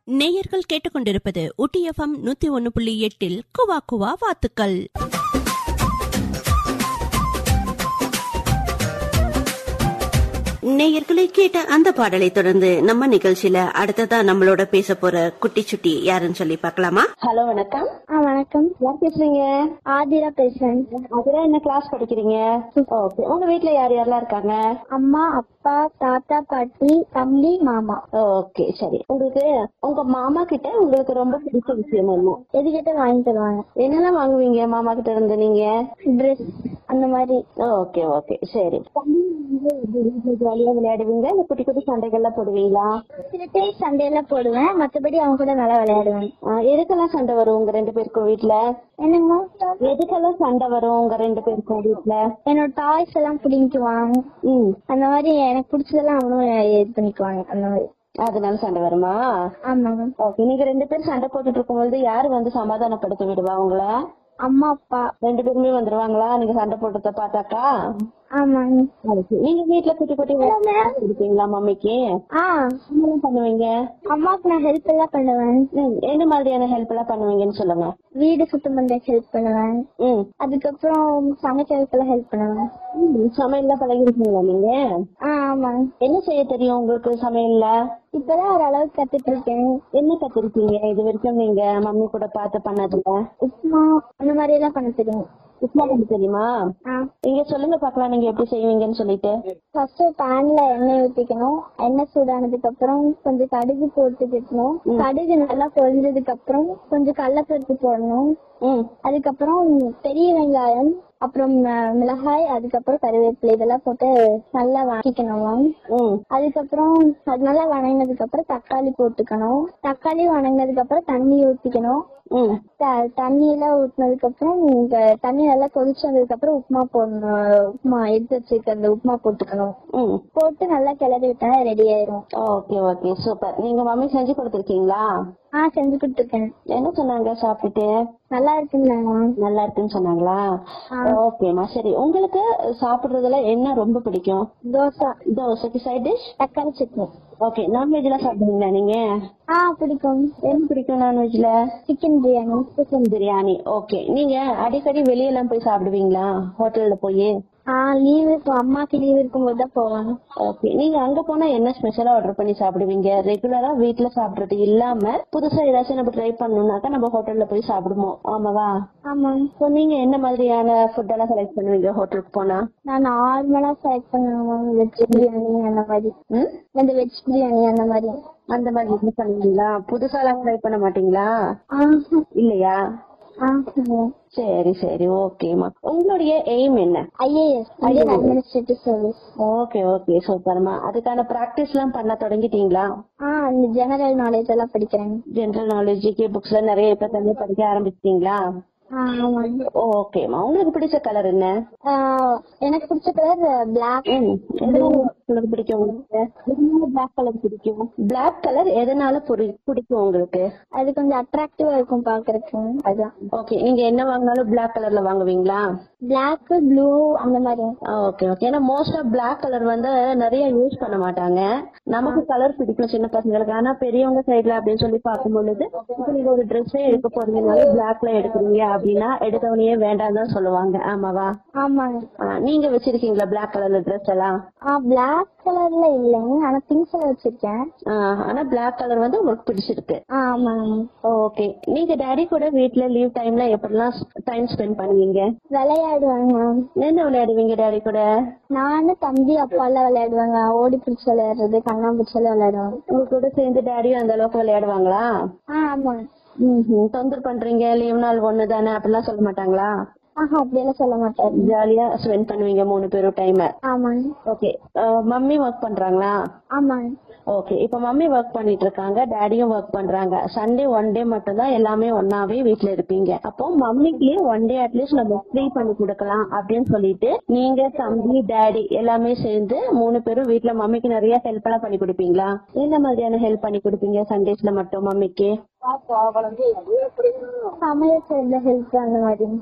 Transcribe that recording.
நேயர்கள் கேட்டுக்கொண்டிருப்பது ஊட்டி எஃப்எம் நூத்தி ஒன்னு புள்ளி எட்டில் குவா குவா வாத்துக்கள் நேயர்களை கேட்ட அந்த பாடலை தொடர்ந்து நம்ம நிகழ்ச்சியில அடுத்ததா நம்மளோட பேச போற குட்டி சுட்டி யாருன்னு சொல்லி பார்க்கலாமா ஹலோ வணக்கம் ஆ வணக்கம் யார் பேசுறீங்க ஆதிரா பேசுறேன் அதுல என்ன கிளாஸ் படிக்கிறீங்க ஓகே உங்க வீட்ல யார் யாரெல்லாம் இருக்காங்க அம்மா அப்பா தாத்தா பாட்டி தம்பி மாமா ஓகே சரி உங்களுக்கு உங்க மாமா கிட்ட உங்களுக்கு ரொம்ப பிடிச்ச விஷயம் என்ன எதுக்கிட்ட வாங்கி தருவாங்க என்னெல்லாம் வாங்குவீங்க மாமா கிட்ட இருந்து நீங்க ட்ரெஸ் அந்த மாதிரி ஓகே ஓகே சரி தம்பி வந்து எப்படி வீட்ல ஜாலியா விளையாடுவீங்க இல்ல குட்டி குட்டி சண்டைகள்லாம் போடுவீங்களா சில டைம் சண்டையெல்லாம் போடுவேன் மத்தபடி அவங்க கூட நல்லா விளையாடுவேன் ஆ, எதுக்கெல்லாம் சண்டை வரும் உங்க ரெண்டு பேருக்கும் வீட்ல என்னங்க எதுக்கெல்லாம் சண்டை வரும் உங்க ரெண்டு பேருக்கும் வீட்ல என்னோட டாய்ஸ் எல்லாம் பிடிக்குவாங்க ம் அந்த மாதிரி எனக்கு பிடிச்சதெல்லாம் அவனும் இது பண்ணிக்குவாங்க அந்த மாதிரி அதனால சண்டை வருமா ஆமாங்க ஓகே நீங்க ரெண்டு பேரும் சண்டை போட்டுட்டு இருக்கும்போது யாரு வந்து சமாதானப்படுத்த விடுவா உங்கள அம்மா அப்பா ரெண்டு பேருமே வந்துருவாங்களா நீங்க சண்டை போட்டத பார்த்தாக்கா ஆமாங்க அதுக்கு. நீங்க வீட்ல குட்டி குட்டி வேலை இருப்பீங்களா மம்மிக்கு ஆ என்னெல்லாம் பண்ணுவீங்க அம்மாவுக்கு நான் ஹெல்ப் எல்லாம் பண்ணுவேன் ம், என்ன மாதிரியான ஹெல்ப் எல்லாம் பண்ணுவீங்கன்னு சொல்லுங்க வீடு சுத்தம் பண்ற ஹெல்ப் பண்ணுவேன் ம் அதுக்கப்புறம் சமைக்கிறதுக்கெல்லாம் ஹெல்ப் பண்ணுவேன் ம், சமையல்லாம் பழகிருக்கீங்களா நீங்க ஆ ஆமாங்க என்ன செய்ய தெரியும் உங்களுக்கு சமையல்ல இப்பதான் ஓரளவுக்கு கத்துட்டு இருக்கேன் என்ன கத்திருக்கீங்க இது வரைக்கும் நீங்க மம்மி கூட பார்த்து பண்ணதுல உப்புமா அந்த மாதிரி எல்லாம் பண்ண தெரியும் உப்புமா பண்ண தெரியுமா ஆ நீங்க சொல்லுங்க பாக்கலாம் நீங்க எப்படி செய்வீங்கன்னு சொல்லிட்டு ஃபர்ஸ்ட் பேன்ல எண்ணெய் ஊத்திக்கணும் எண்ணெய் சூடானதுக்கு அப்புறம் கொஞ்சம் கடுகு போட்டுக்கணும் கடுகு நல்லா பொரிஞ்சதுக்கு அப்புறம் கொஞ்சம் கடலப்பருப்பு போடணும் ம் அதுக்கப்புறம் பெரிய வெங்காயம் அப்புறம் அஹ், மிளகாய் அதுக்கப்புறம் கருவேப்பிலை இதெல்லாம் போட்டு நல்லா வதக்கிக்கணும் ம் அதுக்கப்புறம் அது நல்லா வணங்கினதுக்கு அப்புறம் தக்காளி போட்டுக்கணும் தக்காளி வணங்கினதுக்கு அப்புறம் தண்ணி ஊத்திக்கணும் ம் த- தண்ணி எல்லாம் ஊத்துனதுக்கு அப்புறம் இந்த தண்ணி நல்லா கொதிச்சு வந்ததுக்கு அப்புறம் உப்புமா போடணும் உப்புமா எடுத்து வச்சிருக்க அந்த உப்புமா போட்டுக்கணும் ம் போட்டு நல்லா கிளறி விட்டா ரெடி ஆயிரும் ஓகே ஓகே சூப்பர் நீங்க மம்மி செஞ்சு கொடுத்துருக்கீங்களா ஆ செஞ்சு கொடுத்துருக்கேன் என்ன சொன்னாங்க சாப்பிட்டுட்டு நல்லா இருக்குங்க நல்லா இருக்குன்னு சொன்னாங்களா ஓகேம்மா சரி உங்களுக்கு சாப்பிடுறதுல என்ன ரொம்ப பிடிக்கும் தோசை தோசைக்கு சைட் டிஷ் தக்காளி சட்னி ஓகே நான்வெஜ் எல்லாம் சாப்பிடுவீங்களா நீங்க ஆ பிடிக்கும் என்ன பிடிக்கும் நான்வெஜ்ல chicken biryani chicken biryani okay நீங்க அடிக்கடி வெளியெல்லாம் போய் சாப்பிடுவீங்களா ஹோட்டல்ல போய் ஆ லீவ் இருக்கும் அம்மாக்கு லீவ் இருக்கும்போது தான் போவாங்க ஓகே நீங்க அங்க போனா என்ன ஸ்பெஷலா ஆர்டர் பண்ணி சாப்பிடுவீங்க ரெகுலரா வீட்ல சாப்பிடுறது இல்லாம புதுசா ஏதாச்சும் நம்ம ட்ரை பண்ணணும்னாக்கா நம்ம ஹோட்டல்ல போய் சாப்பிடுவோம் ஆமாவா ஆமா இப்போ நீங்க என்ன மாதிரியான ஃபுட் எல்லாம் செலக்ட் பண்ணுவீங்க ஹோட்டலுக்கு போனா நான் நார்மலா செலக்ட் பண்ணுவேன் வெஜ் பிரியாணி அந்த மாதிரி ம்? இந்த வெஜ் பிரியாணி அந்த மாதிரி அந்த மாதிரி இது பண்ணுவீங்களா புதுசா எல்லாம் ட்ரை பண்ண மாட்டீங்களா ஆ இல்லையா ஆ சரி சரி ஓகேமா உங்களுடைய எய்ம் என்ன IAS Indian administrative service okay okay சூப்பர்மா அதுக்கான பிராக்டிஸ் எல்லாம் பண்ண தொடங்கிட்டீங்களா ஆ இந்த ஜெனரல் நாலேஜ் எல்லாம் படிக்கிறேன் ஜெனரல் நாலேஜ் புக்ஸ்ல நிறைய இப்ப தண்ணி படிக்க ஆரம்பிச்சிட்டீங்களா ஆ ஆமாங்க ஓகேமா உங்களுக்கு பிடிச்ச கலர் என்ன ஆ, எனக்கு பிடிச்ச கலர் பிளாக் ம், எதனால கலர் பிடிக்கும் உங்களுக்கு பிளாக் கலர் பிடிக்கும் பிளாக் கலர் எதனால புரி- பிடிக்கும் உங்களுக்கு அது கொஞ்சம் அட்ராக்டிவா இருக்கும் பாக்குறதுக்கு அதான் ஓகே நீங்க என்ன வாங்கினாலும் பிளாக் கலர்ல வாங்குவீங்களா பிளாக் ப்ளூ அந்த மாதிரி ஓகே ஓகே ஏன்னா மோஸ்ட் ஆஃப் பிளாக் கலர் வந்து நிறைய யூஸ் பண்ண மாட்டாங்க நமக்கு கலர் பிடிக்கும் சின்ன பசங்களுக்கு ஆனா பெரியவங்க சைடுல அப்படின்னு சொல்லி பார்க்கும் பொழுது இப்ப நீங்க ஒரு ட்ரெஸ்ஸே எடுக்க போறீங்கனாலும் பிளாக்ல எடுக்கிறீங்க அப்படின்னா எடுத்தவனையே வேண்டாம் தான் சொல்லுவாங்க ஆமாவா ஆமாங்க ஆ, நீங்க வச்சிருக்கீங்களா பிளாக் கலர்ல ட்ரெஸ் எல்லாம் ஆ பிளாக் கலர்ல இல்லைங்க ஆனா பிங்க் கலர் வச்சிருக்கேன் ஆ, ஆனா பிளாக் கலர் வந்து உங்களுக்கு பிடிச்சிருக்கு ஆ ஆமாங்க ஓகே நீங்க டாடி கூட வீட்ல லீவ் டைம்ல எப்படிலாம் டைம் ஸ்பெண்ட் பண்ணுவீங்க விளையாடுவாங்க என்ன விளையாடுவீங்க டாடி கூட நானும் தம்பி அப்பா எல்லாம் விளையாடுவாங்க ஓடி பிடிச்சி விளையாடுறது கண்ணாம்பூச்சி எல்லாம் விளையாடுவாங்க உங்க கூட சேர்ந்து டாடியும் அந்த அளவுக்கு விளையாடுவாங்களா ஆ ஆமாங்க ம்ஹும். தொந்தரவு பண்றீங்க லீவ் நாள் ஒண்ணு தானே அப்படிலாம் சொல்ல மாட்டாங்களா ஆஹா அப்படியெல்லாம் சொல்ல மாட்டாரு ஜாலியா ஸ்பெண்ட் பண்ணுவீங்க மூணு பேரும் டைம் ஆமாங்க ஓகே மம்மி ஒர்க் பண்றாங்களா ஆமாங்க ஓகே இப்ப மம்மி ஒர்க் பண்ணிட்டு இருக்காங்க டாடியும் ஒர்க் பண்றாங்க சண்டே ஒன் டே மட்டும் தான் எல்லாமே ஒன்னாவே வீட்ல இருப்பீங்க அப்போ மம்மிக்கு ஒன் டே அட்லீஸ்ட் நம்ம ஃப்ரீ பண்ணி கொடுக்கலாம் அப்படின்னு சொல்லிட்டு நீங்க தம்பி டாடி எல்லாமே சேர்ந்து மூணு பேரும் வீட்ல மம்மிக்கு நிறைய ஹெல்ப் எல்லாம் பண்ணி கொடுப்பீங்களா என்ன மாதிரியான ஹெல்ப் பண்ணி கொடுப்பீங்க சண்டேஸ்ல மட்டும் மம்மிக்கு சமையல் செய்யற ஹெல்ப் அந்த மாதிரி